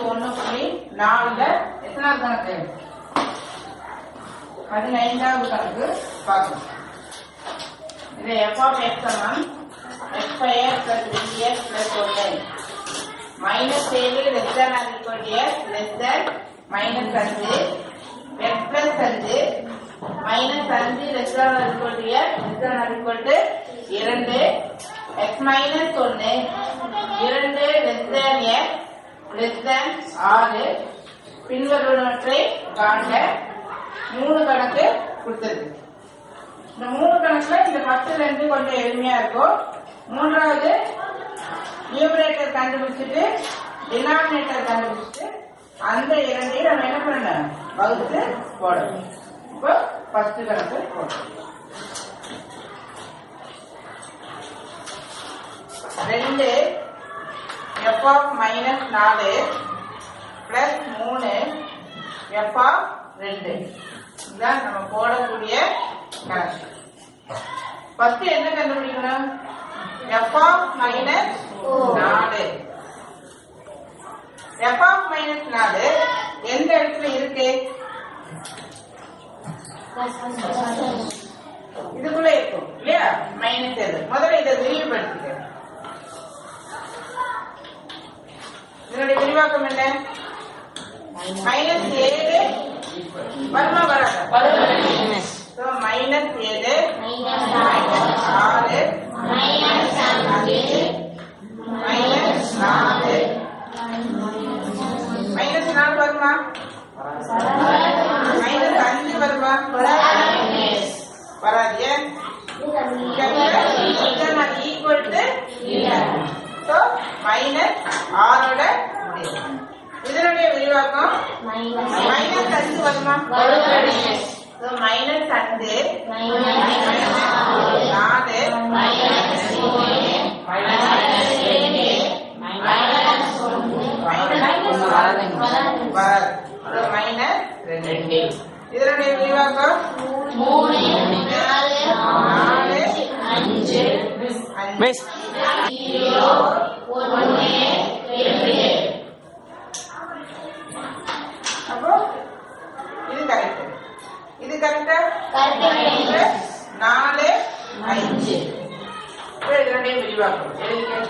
ஒண்ணு புள்ளி நாலுல எத்தனாவது கணக்கு பதினைந்தாவது கணக்கு பார்க்கணும் இது எஃப் ஆஃப் எக்ஸ் சமம் x square plus three x plus ஒன்று மைனஸ் ஏழு less than or equal to x less than minus அஞ்சு எக்ஸ் பிளஸ் அஞ்சு மைனஸ் அஞ்சு less than or equal to x less than or equal to இரண்டு x minus ஒன்று இரண்டு less than x less than ஆறு பின்வருவனவற்றை காண்க மூணு கணக்கு கொடுத்தது இந்த மூணு கணக்குல இந்த பத்து ரெண்டு கொஞ்சம் எளிமையா இருக்கும் மூன்றாவது நியூமரேட்டர் கண்டுபிடிச்சிட்டு டினாமினேட்டர் கண்டுபிடிச்சிட்டு அந்த இரண்டையும் நம்ம என்ன பண்ணணும் வகுத்து போடணும் இப்போ ஃபர்ஸ்ட் கணக்கு போடணும் ரெண்டு எஃப் ஆஃப் மைனஸ் நாலு பிளஸ் மூணு எஃப் ஆஃப் ரெண்டு இதுதான் நம்ம போடக்கூடிய கணக்கு ஃபர்ஸ்ட் என்ன கண்டுபிடிக்கணும் எஃப் ஆஃப் மைனஸ் நாலு எஃப் ஆஃப் மைனஸ் நாலு எந்த இடத்துல இருக்கு இதுக்குள்ள இருக்கும் இல்லையா மைனஸ் எது முதல்ல இதை விரிவுபடுத்திக்க இதனுடைய விரிவாக்கம் என்ன மைனஸ் ஏழு வருமா வராதா ஸோ மைனஸ் ஏழு மைனஸ் ஆறு மைனஸ் அஞ்சு மைனஸ் நாலு மைனஸ் நாலு வருமா மைனஸ் அஞ்சு வருமா வராது ஏன் ஈக்குவல் டு ஸோ மைனஸ் ஆறோட முடியும் இதனுடைய விரிவாக்கம் மைனஸ் அஞ்சு வருமா ஸோ மைனஸ் அஞ்சு நாலு வராது ஸோ மைனஸ் ரெண்டு இதனுடைய விரிவாக்கம் நாலு அஞ்சு மிஸ் அப்போ இது கரெக்ட் இது கரெக்டா நாலு அஞ்சு இப்போ இதனுடைய விரிவாக்கம் எழுதுங்க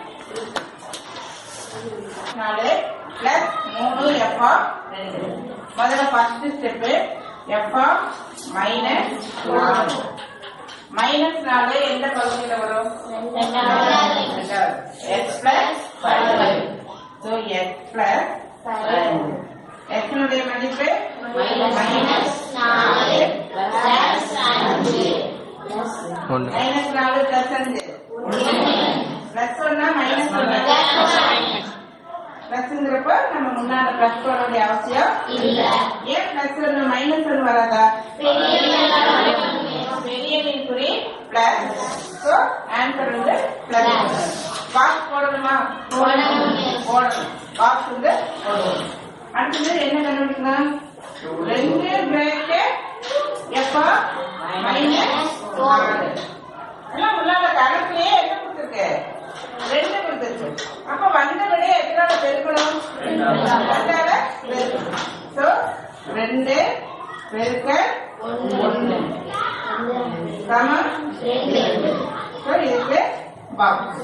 நாலு பிளஸ் மூணு எஃப்ஆ ரெண்டு முதல்ல ஃபர்ஸ்ட் ஸ்டெப்பு எஃப்ஆ மைனஸ் நாலு மைனஸ் நாலு எந்த பகுதியில் வரும் x plus so x plus எக்ஸினுடைய மதிப்பு மைனஸ் ஒன்று மைனஸ் நாலு பிளஸ் அஞ்சு பிளஸ் ஒன்னா மைனஸ் ஒன்னா பிளஸ்ங்கிறப்ப நம்ம முன்னால பிளஸ் போட வேண்டிய அவசியம் ஏன் பிளஸ் ஒன்னு மைனஸ் ஒன்னு வராதா பெரிய எண் குறி பிளஸ் ஸோ ஆன்சர் வந்து பிளஸ் பாக்ஸ் போடணுமா போடணும் பாக்ஸ் வந்து போடணும் அடுத்தது என்ன கண்டுபிடிக்கணும் ரெண்டு பிரேக்கெட் எப்போ மைனஸ் நாலு எல்லாம் உள்ளால கணக்குலயே என்ன கொடுத்துருக்கு ரெண்டு கொடுத்துருக்கு அப்ப வந்த விட எத்தனால பெருக்கணும் ரெண்டால பெருக்கணும் சோ ரெண்டு பெருக்க ஒண்ணு சமம் சோ இதுக்கு box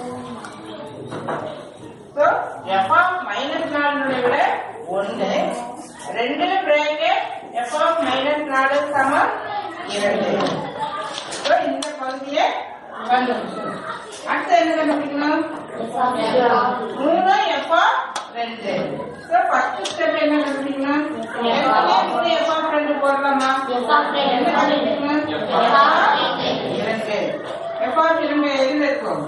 so f of minus நாலுனுடைய விட ஒண்ணு ரெண்டு பிரேக்கெட் எஃப் ஆஃப் மைனஸ் நாலு சமம் இரண்டு சோ இந்த பகுதியை கண்டுபிடிச்சோம் அடுத்து என்ன கண்டுபிடிக்கணும் மூணு எஃப் ஆஃப் ரெண்டு சோ ஃபர்ஸ்ட் ஸ்டெப் என்ன கண்டுபிடிக்கணும் ஏற்கனவே மூணு எஃப் ஆஃப் ரெண்டு போடலாமா என்ன கண்டுபிடிக்கணும் எஃப் ஆஃப் இரண்டு எஃப் ஆஃப் இரண்டு எதுல இருக்கும்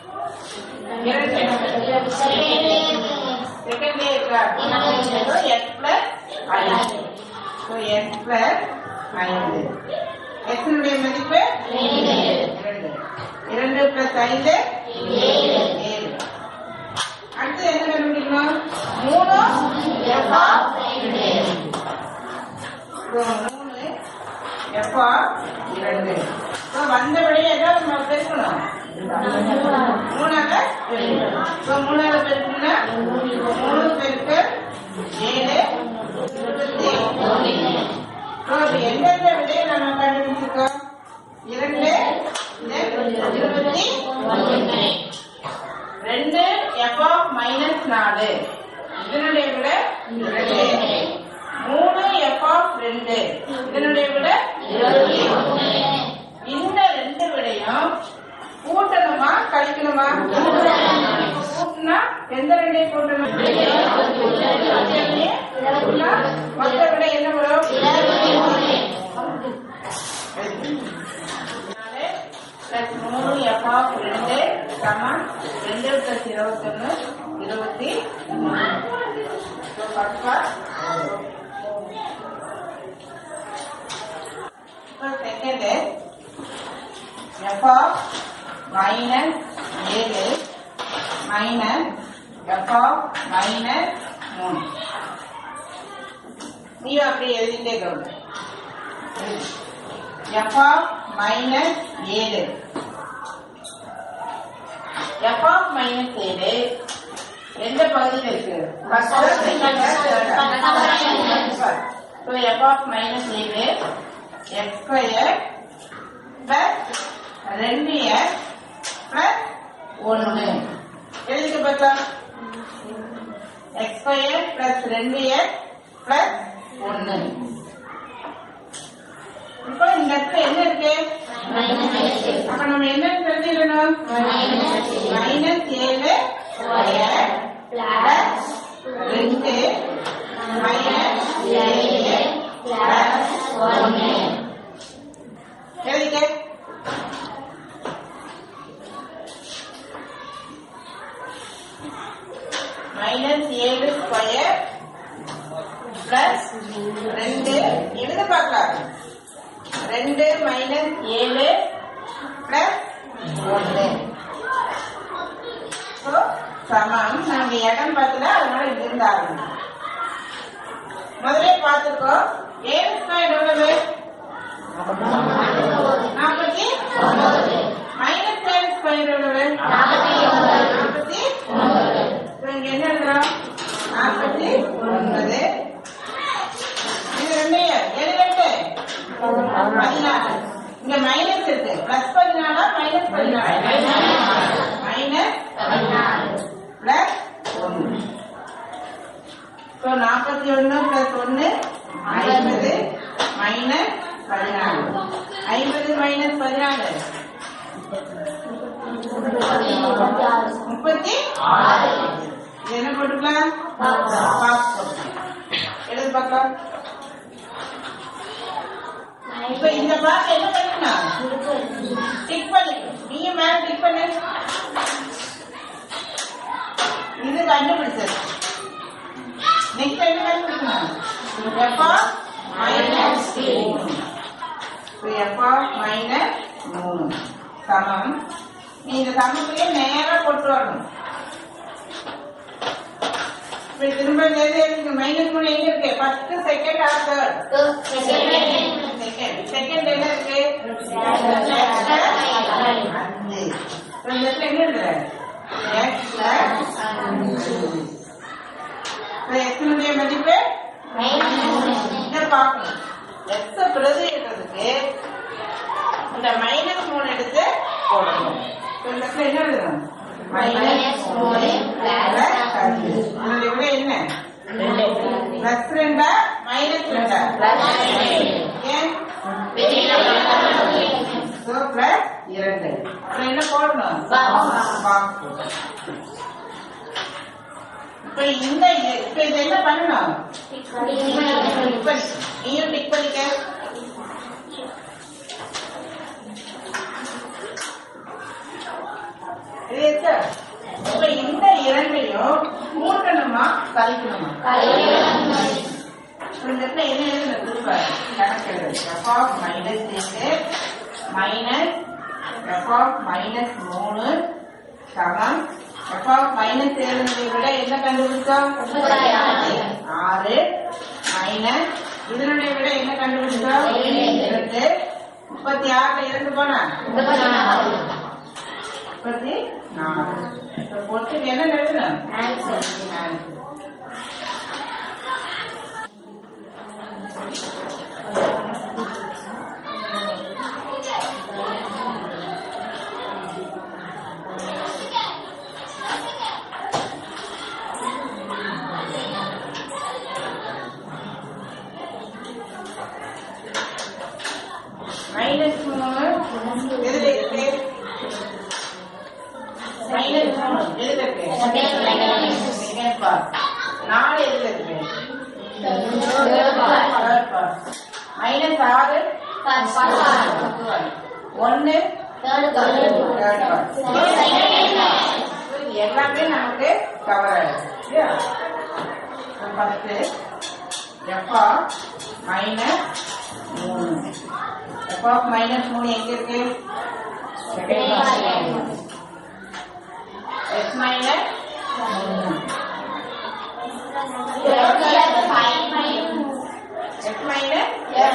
இரண்டு செகண்ட்லயே இருக்கா ஸோ எக்ஸ் பிளஸ் ஐந்து ஸோ எக்ஸ் பிளஸ் ஐந்து எக்ஸினுடைய மதிப்பு இரண்டு இரண்டு பிளஸ் ஐந்து ஏழு அடுத்து என்ன கண்டுபிடிக்கணும் மூணு எஃப் ஆஃப் மூணு எஃப் ஆஃப் இரண்டு ஸோ வந்தபடியே ஏதாவது நம்ம பெருக்கணும் மூணால பெருக்கணும் ஸோ மூணால பெருக்கணும்னா மூணு பெருக்க மைனஸ் நாலு இதனுடைய விட ரெண்டு மூணு எஃப் ஆஃப் ரெண்டு இதனுடைய விட இந்த ரெண்டு விடையும் கூட்டணுமா கழிக்கணுமா கூட்டினா எந்த ரெண்டையும் கூட்டணும் கூட்டினா மொத்த விடை என்ன வரும் நாலு பிளஸ் மூணு எஃப் ஆஃப் ரெண்டு சமம் ரெண்டு பிளஸ் இருபத்தொன்னு இருபத்தி மூணு So, பக்கா இப்போ செகண்ட் எஃப் ஆஃப் மைனஸ் ஏழு மைனஸ் எஃப் ஆஃப் மைனஸ் மூணு நீயும் அப்படி எழுதிட்டே கவுண்ட் எஃப் ஆஃப் மைனஸ் ஏழு எஃப் ஆஃப் மைனஸ் ஏழு எந்த பகுதியில் இருக்கு ஸோ எஃப் ஆஃப் மைனஸ் ஏழு எக்ஸ் ஸ்கொயர் பிளஸ் ரெண்டு எக்ஸ் பிளஸ் ஒன்று எழுதிக்க பார்த்தா எக்ஸ் ஸ்கொயர் பிளஸ் ரெண்டு எக்ஸ் பிளஸ் ஒன்று இப்போ இந்த இடத்துல என்ன இருக்கு அப்ப நம்ம என்ன தெரிஞ்சிடணும் மைனஸ் ஏழு ஸ்கொயர் பிளஸ் ரெண்டு மைனஸ் ஏழு பிளஸ் ஒன்று எழுதிக்க மைனஸ் ஏழு ஸ்கொயர் பிளஸ் ரெண்டு எழுத பார்க்கலாம் ரெண்டு மைனஸ் ஏழு பிளஸ் ஒன்று ஸோ சமம் நாங்க இடம் பார்த்துல அதனால இது இருந்தாங்க முதல்ல பார்த்துருக்கோம் ஏழு ஸ்கொயர் எவ்வளவு நாற்பத்தி மைனஸ் ஏழு ஸ்கொயர் எவ்வளவு நாற்பத்தி இப்போ இங்க என்ன எழுதுறோம் நாற்பத்தி ஒன்பது இது ரெண்டு ஏழு ரெண்டு பதினாறு இங்க மைனஸ் இருக்கு பிளஸ் பதினாலா மைனஸ் பதினாலா மைனஸ் பிளஸ் ஒன்னு ஸோ நாற்பத்தி ஒன்னு பிளஸ் ஒன்னு ஐம்பது மைனஸ் பதினாலு ஐம்பது மைனஸ் பதினாலு முப்பத்தி இது என்ன போட்டுக்கலாம் பாக்ஸ் போட்டுக்கலாம் எழுது பக்கம் இப்ப இந்த பாக்ஸ் என்ன பண்ணிக்கலாம் டிக் பண்ணிக்கணும் நீயும் மேல டிக் பண்ணு இது கண்டுபிடிச்சது நெக்ஸ்ட் என்ன கண்டுபிடிக்கணும் f of minus f of minus மூணு சமம் நீ இந்த சமத்திலே நேரா கொண்டு வரணும் இப்ப திரும்ப எழுதி மைனஸ் மூணு எங்க இருக்கு first second or third second second என்ன இருக்கு அஞ்சு இப்ப இந்த இடத்துல என்ன இருக்கு எக்ஸ் பிளஸ் அஞ்சு எக்ஸினுடைய மதிப்பு இதை பார்க்கணும் எக்ஸ பிரதியிடுறதுக்கு இந்த மைனஸ் மூணு எடுத்து போடணும் இப்ப இந்த இடத்துல என்ன எழுதணும் மைனஸ் மூணு பிளஸ் அஞ்சு இதனுடைய விட என்ன பிளஸ் ரெண்டா மைனஸ் ரெண்டா ஏன் So, plus இரண்டு அப்புறம் என்ன போடணும் பாக்ஸ் போடணும். இப்ப இந்த இப்ப இது என்ன பண்ணணும் டிக் பண்ணி நீயும் டிக் பண்ணிக்க இது எத்த? இப்ப இந்த இரண்டையும் கூட்டணுமா கழிக்கணுமா இப்ப இந்த இடத்துல என்ன எழுதுன திரும்ப கணக்கு எழுது எஃப் ஆஃப் மைனஸ் ஏழு மைனஸ் எஃப் ஆஃப் மைனஸ் மூணு சமம் எஃப் ஆஃப் மைனஸ் ஏழுனுடைய விட என்ன கண்டுபிடிச்சோம் ஆறு மைனஸ் இதனுடைய விட என்ன கண்டுபிடிச்சோம் இரண்டு முப்பத்தி ஆறுல இரண்டு போனா முப்பத்தி நாலு இப்ப பொறுத்துக்கு என்ன எழுதணும் ஆன்சர் part. நாலு எதுல இருக்கு Third part. மைனஸ் ஆறு ஒன்னு third part. இது எல்லாமே நமக்கு கவர் ஆயிடுச்சு ஃபர்ஸ்ட் எஃப்ஆ மைனஸ் மூணு எஃப்ஆ மைனஸ் மூணு எங்க இருக்கு x minus x minus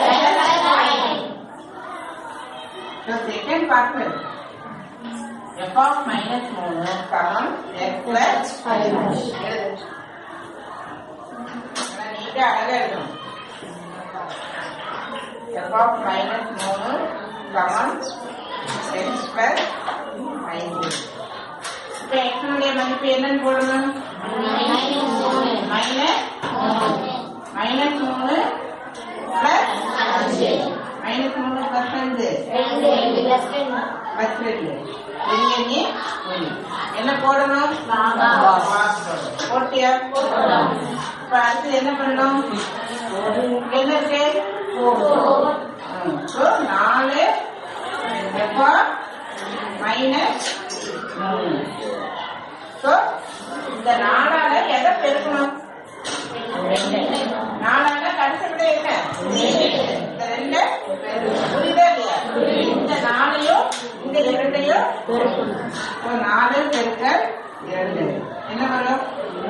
second part f of minus மூணு சமம் எக்ஸ் பிளஸ் நீட்டா அழகா இருக்கணும் எஃப் ஆஃப் மைனஸ் மூணு சமம் எக்ஸ் பிளஸ் ஐந்து இப்போ எக்ஸனுடைய மதிப்பு என்னன்னு போடணும் மைனஸ் மைனஸ் மூணு பிளஸ் மைனஸ் மூணு பிளஸ் ரெண்டு பிளஸ் ரெண்டு வெளியே ஒன்று என்ன போடணும் போட்டியா இப்ப அடுத்து என்ன பண்ணணும் என்ன இருக்கு ம். So, நாலு எப்போ மைனஸ் மூணு ஸோ இந்த நாலால எதை பெருக்கணும் நாலால கடைசி விட என்ன இந்த ரெண்டு புரியுதா இல்லையா இந்த நாலையும் இந்த இரண்டையும் இப்போ நாலு பெருக்கல் இரண்டு என்ன வரும்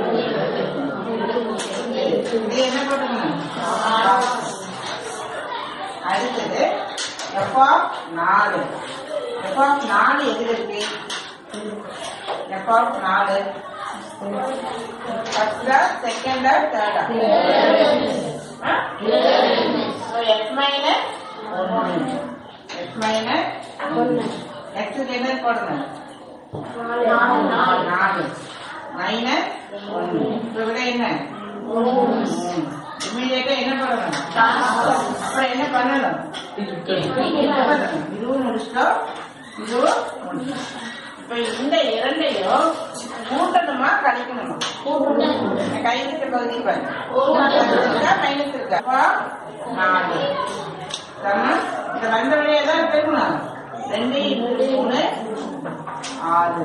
இது என்ன போட்டுக்கணும் அடுத்தது எஃப் ஆஃப் நாலு எஃப் ஆஃப் நாலு எதுல இருக்கு எஃப் ஆஃப் நாலு ஃபர்ஸ்டா செகண்டா தேர்டா எக்ஸ் மைனஸ் எக்ஸ் மைனஸ் எக்ஸுக்கு என்ன போடணும் நாலு மைனஸ் ஒன்று இப்போ விட என்ன இமீடியட்டா என்ன பண்ணணும் அப்புறம் என்ன பண்ணணும் இதுவும் முடிச்சிட்டோம் இதுவும் முடிச்சிட்டோம் இப்ப இந்த இரண்டையும் கூட்டணுமா கழிக்கணுமா கைவிட்ட பகுதி பாருங்க மைனஸ் இருக்கா அப்போ நாலு சமம் இந்த வந்த வழியே தான் பெருக்கணும் ரெண்டு மூணு மூணு ஆறு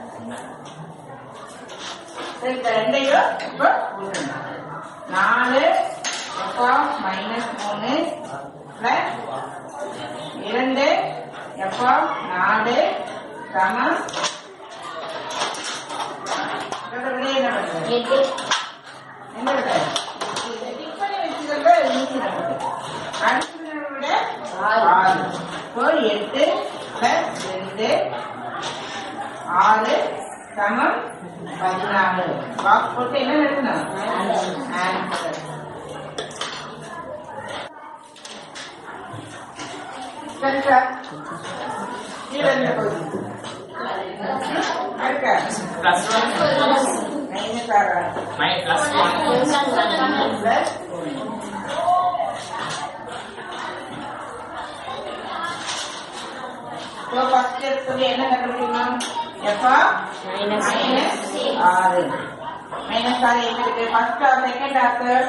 சரி, இந்த ரெண்டையும் இப்போ கூட்டணும் நாலு அப்போ மைனஸ் மூணு பிளஸ் இரண்டு எப்போ நாலு சமம் இதோட விடை என்ன பண்றது? என்ன விடை? இது டிக் பண்ணி வச்சுக்கிறத ஈஸி நமக்கு. அடுத்ததை விட ஆறு. இப்போ எட்டு பிளஸ் ரெண்டு ஆறு சமம் பதினாலு பாக்ஸ் போட்டு என்ன எழுதணும் ஆன்சர் சரி சார் கீழே இருந்த பகுதி இருக்கா plus one, மைனஸ் ஆறா my plus one, பிளஸ் இப்போ ஃபர்ஸ்ட் எடுத்தது என்ன கண்டுபிடிக்கணும் எப்பா மைனஸ் ஆறு மைனஸ் ஆறு எங்க இருக்கு first or second or third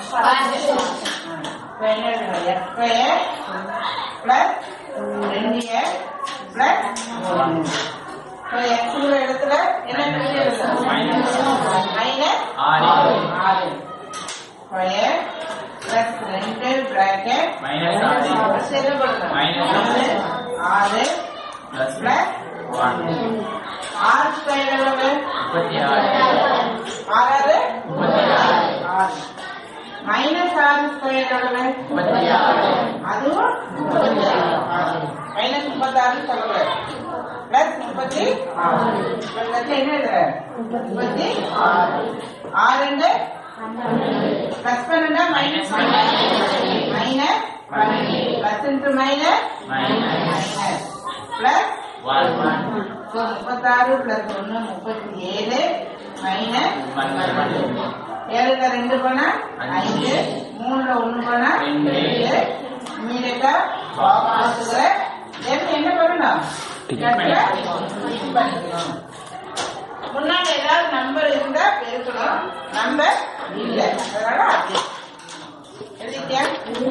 இப்போ என்ன எழுதணும் எஃப் ஸ்கொயர் பிளஸ் ரெண்டு எக்ஸ் பிளஸ் ஒன்று இப்போ எக்ஸுங்கிற இடத்துல என்ன எழுதணும் மைனஸ் ஆறு. ஆறு ஸ்கொயர் பிளஸ் ரெண்டு பிராக்கெட் minus ஆறு, என்ன பண்ணணும் Minus ஒன்று, ஆறு plus பிளஸ் one, ஆறு ஸ்கொயர் எவ்வளவு முப்பத்தி ஆறு, ஆறாறு முப்பத்தி ஆறு, ஆறு மைனஸ் ஆறு ஸ்கொயர் எவ்வளவு முப்பத்தி ஆறு, அதுவும் முப்பத்தி ஆறு மைனஸ் முப்பத்தாறு சொல்லுங்க பிளஸ் முப்பத்தி ஆறு பிளஸ் என்ன எழுதுற முப்பத்தி ஆறு ஆறு பிளஸ் பன்னெண்டா minus minus plus into minus minus minus plus one, so முப்பத்தாறு பிளஸ் ஒன்று முப்பத்தி ஏழு மைனஸ் பன்னிரண்டு, ஏழுல ரெண்டு போனா ஐந்து மூணுல ஒண்ணு போனா ரெண்டு. ரெண்டு இமீடியட்டா பாக்ஸுக்குள்ள என்ன என்ன பண்ணணும் Tick பண்ணி. Tick பண்ணிக்கணும் முன்னாடி ஏதாவது நம்பர் இருந்தா பெருக்கணும் நம்பர் இல்ல அதனால அப்படி எழுதிட்டியா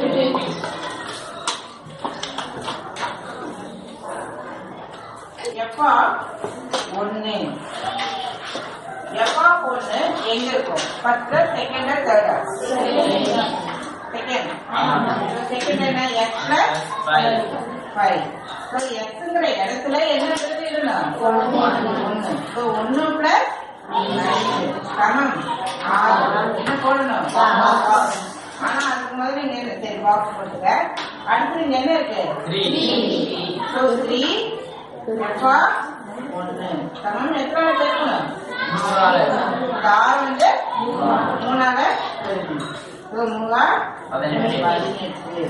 எப்பா ஒண்ணு எப்பா ஒண்ணு எங்க இருக்கும் ஃபர்ஸ்ட் செகண்ட் தேர்டா செகண்ட் செகண்ட் என்ன எக்ஸ் பிளஸ் ஃபைவ் ஸோ எக்ஸுங்கிற இடத்துல என்ன எழுதிடணும் ஒண்ணு ஸோ ஒண்ணு பிளஸ் சமம் ஆறு என்ன போடணும் ஆனா அதுக்கு முதல்ல நீங்க என்ன சரி பாக்ஸ் போட்டுக்க அடுத்து நீங்க என்ன இருக்கு ஸோ த்ரீ எஃபா ஒண்ணு சமம் எத்தனை பேருக்கணும் இந்த ஆறு வந்து மூணால பெருக்கணும் ஸோ மூணா பதினெட்டு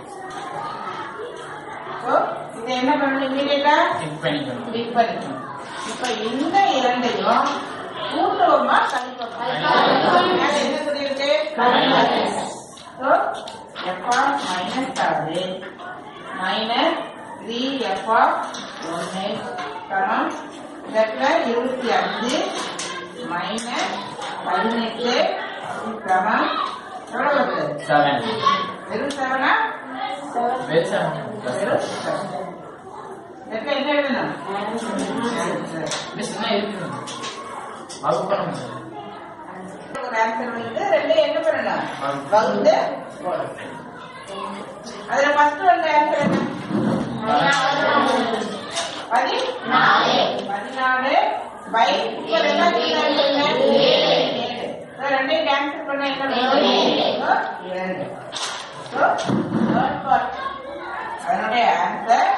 ஸோ இதை என்ன பண்ணணும் இமீடியட்டா கிளிக் பண்ணிக்கணும் இப்ப இந்த இரண்டையும் கூட்டுவோமா கழிப்போமா மேல என்ன சொல்லியிருக்கு ஸோ எஃப்ஆ மைனஸ் ஆறு மைனஸ் த்ரீ எஃப்ஆ ஒன்று சமம் இடத்துல இருபத்தி அஞ்சு மைனஸ் பதினெட்டு சமம் எவ்வளோ வருது வெறும் செவனா வெறும் செவன் இடத்துல என்ன எழுதணும் ஒரு ஆன்சர் வந்து ரெண்டு என்ன பண்ணணும் வகுத்து போடணும் அதுல ஃபர்ஸ்ட் வந்த ஆன்சர் என்ன பதி பதினாலு பை இப்ப ரெண்டாவது ரெண்டையும் கேன்சல் பண்ண என்ன வரும்? இரண்டு So, third part. அதனுடைய ஆன்சர்